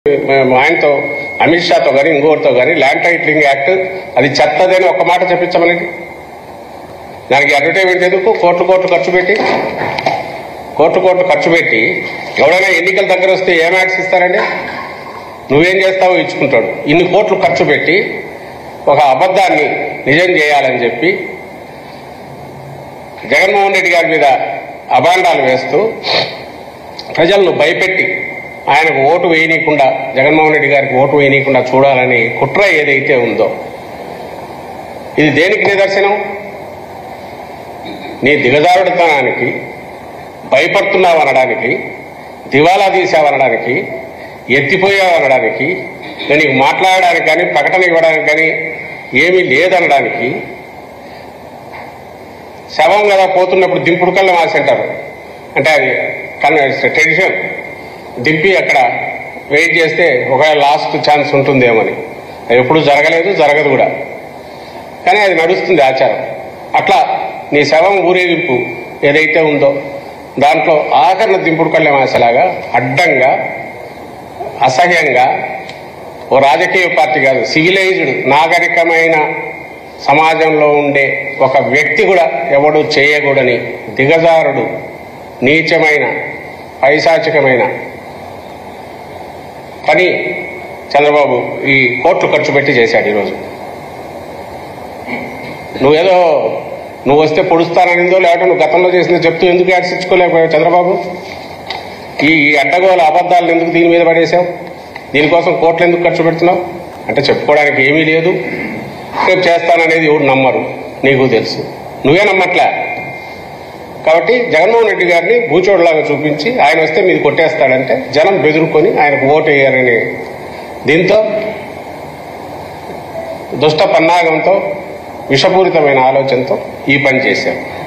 మేము ఆయనతో అమిత్ షాతో కానీ ఇంకోటితో కానీ ల్యాండ్ టైటిలింగ్ యాక్ట్ అది చెత్తదని ఒక మాట చెప్పించమనండి దానికి అడ్వర్టైజ్మెంట్ ఎందుకు కోట్లు కోట్లు ఖర్చు పెట్టి కోట్లు కోట్లు ఖర్చు పెట్టి ఎవడైనా ఎన్నికల దగ్గర వస్తే ఏం యాక్ట్స్ ఇస్తారండి నువ్వేం చేస్తావో ఇచ్చుకుంటాడు ఇన్ని కోట్లు ఖర్చు పెట్టి ఒక అబద్ధాన్ని నిజం చేయాలని చెప్పి జగన్మోహన్ రెడ్డి గారి మీద అభాండాలు వేస్తూ ప్రజలను భయపెట్టి ఆయనకు ఓటు వేయనీయకుండా జగన్మోహన్ రెడ్డి గారికి ఓటు వేయనీయకుండా చూడాలని కుట్ర ఏదైతే ఉందో ఇది దేనికి నిదర్శనం నీ దిగజారుడుతనానికి భయపడుతున్నావు అనడానికి దివాలా తీసావనడానికి ఎత్తిపోయావనడానికి నీకు మాట్లాడడానికి కానీ ప్రకటన ఇవ్వడానికి కానీ ఏమీ లేదనడానికి శవం కదా పోతున్నప్పుడు దింపుడు కళ్ళ మాసి అంటారు అంటే అది కానీ ట్రెడిషన్ దింపి అక్కడ వెయిట్ చేస్తే ఒకవేళ లాస్ట్ ఛాన్స్ ఉంటుందేమని అది ఎప్పుడు జరగలేదు జరగదు కూడా కానీ అది నడుస్తుంది ఆచారం అట్లా నీ శవం ఊరేగింపు ఏదైతే ఉందో దాంట్లో ఆఖరణ దింపుడు కళ్ళ మాసలాగా అడ్డంగా అసహ్యంగా ఓ రాజకీయ పార్టీ కాదు సివిలైజ్డ్ నాగరికమైన సమాజంలో ఉండే ఒక వ్యక్తి కూడా ఎవడు చేయకూడని దిగజారుడు నీచమైన పైశాచికమైన పని చంద్రబాబు ఈ కోట్లు ఖర్చు పెట్టి చేశాడు ఈరోజు నువ్వేదో నువ్వు వస్తే పొడుస్తాననిందో లేకపోతే నువ్వు గతంలో చేసిందో చెప్తూ ఎందుకు యాడ్స్ ఇచ్చుకోలేకపోయావు చంద్రబాబు ఈ ఈ అడ్డగోల అబద్ధాలను ఎందుకు దీని మీద పడేశావు దీనికోసం కోట్లు ఎందుకు ఖర్చు పెడుతున్నావు అంటే చెప్పుకోవడానికి ఏమీ లేదు రేపు చేస్తాననేది ఎవరు నమ్మరు నీకు తెలుసు నువ్వే నమ్మట్లే కాబట్టి జగన్మోహన్ రెడ్డి గారిని భూచోడులాగా చూపించి ఆయన వస్తే మీరు కొట్టేస్తాడంటే జనం బెదురుకొని ఆయనకు ఓటు వేయాలని దీంతో దుష్ట పన్నాగంతో విషపూరితమైన ఆలోచనతో ఈ పని చేశారు